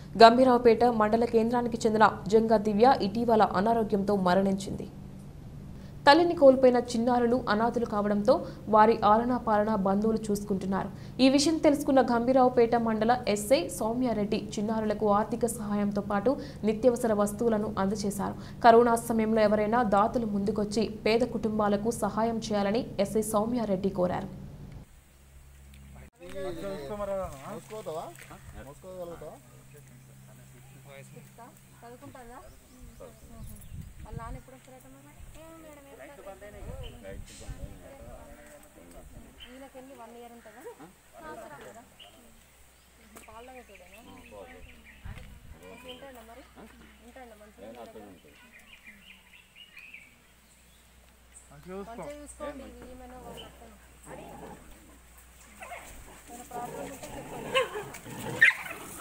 గంభీరావుపేట మండల కేంద్రానికి చెందిన జంగా దివ్య ఇటీవల అనారోగ్యంతో మరణించింది తల్లిని కోల్పోయిన చిన్నారులు అనాథులు కావడంతో వారి ఆలనా పాలన బంధువులు చూసుకుంటున్నారు ఈ విషయం తెలుసుకున్న గంభీరావుపేట మండల ఎస్ఐ సౌమ్యారెడ్డి చిన్నారులకు ఆర్థిక సహాయంతో పాటు నిత్యావసర వస్తువులను అందజేశారు కరోనా సమయంలో ఎవరైనా దాతలు ముందుకొచ్చి పేద కుటుంబాలకు సహాయం చేయాలని ఎస్ఐ సౌమ్యారెడ్డి కోరారు మోసుకోతావా మోసుకోగలుగుతావా చదువుకుంటుందా వాళ్ళ నాన్న ఎప్పుడు వస్తారట మరి ఈయనకెళ్ళి వన్ ఇయర్ ఉంటుందా సంవత్సరం కదా పాలలో పెట్టేదేనా మంచిగా ఉంటాడా మరి ఉంటాడా మంచిగా మంచిగా చూసుకోండి ఈమెను వాళ్ళ అత్తను ఏమైనా ప్రాబ్లం ఉంటే చెప్పండి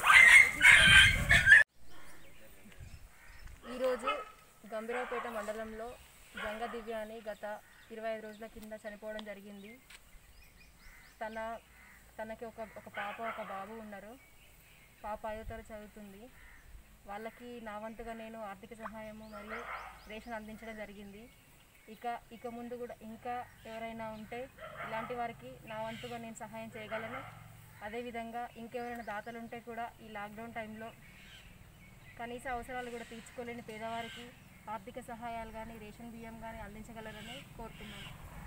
ఈరోజు గంభీరావుపేట మండలంలో గంగ దివ్య అని గత ఇరవై ఐదు రోజుల కింద చనిపోవడం జరిగింది తన తనకి ఒక ఒక పాప ఒక బాబు ఉన్నారు పాప ఐదో తరగతి చదువుతుంది వాళ్ళకి నా వంతుగా నేను ఆర్థిక సహాయము మరియు రేషన్ అందించడం జరిగింది ఇక ఇక ముందు కూడా ఇంకా ఎవరైనా ఉంటే ఇలాంటి వారికి నా వంతుగా నేను సహాయం చేయగలను అదేవిధంగా ఇంకెవరైనా దాతలు ఉంటే కూడా ఈ లాక్డౌన్ టైంలో కనీస అవసరాలు కూడా తీర్చుకోలేని పేదవారికి ఆర్థిక సహాయాలు కానీ రేషన్ బియ్యం కానీ అందించగలరని కోరుతున్నాను